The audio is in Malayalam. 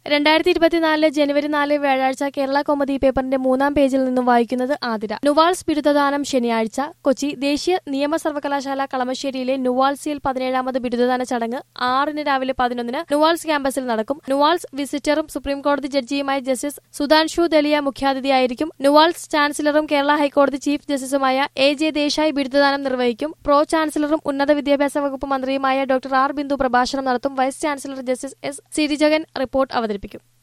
രണ്ടായിരത്തി ഇരുപത്തിനാലിലെ ജനുവരി നാല് വ്യാഴാഴ്ച കേരള കോമഡി പേപ്പറിന്റെ മൂന്നാം പേജിൽ നിന്നും വായിക്കുന്നത് ആതിര നുവാൾസ് ബിരുദദാനം ശനിയാഴ്ച കൊച്ചി ദേശീയ നിയമ സർവകലാശാല കളമശ്ശേരിയിലെ നുവാൾസിയിൽ പതിനേഴാമത് ബിരുദദാന ചടങ്ങ് ആറിന് രാവിലെ പതിനൊന്നിന് നുവാൾസ് ക്യാമ്പസിൽ നടക്കും നുവാൾസ് വിസിറ്ററും സുപ്രീംകോടതി ജഡ്ജിയുമായ ജസ്റ്റിസ് സുധാൻഷു ദലിയ മുഖ്യാതിഥിയായിരിക്കും നുവാൾസ് ചാൻസലറും കേരള ഹൈക്കോടതി ചീഫ് ജസ്റ്റിസുമായ എ ജെ ദേശായി ബിരുദദാനം നിർവഹിക്കും പ്രോ ചാൻസലറും ഉന്നത വിദ്യാഭ്യാസ വകുപ്പ് മന്ത്രിയുമായ ഡോക്ടർ ആർ ബിന്ദു പ്രഭാഷണം നടത്തും vice chancellor justice S Sirijagan report അവതരിപ്പിക്കും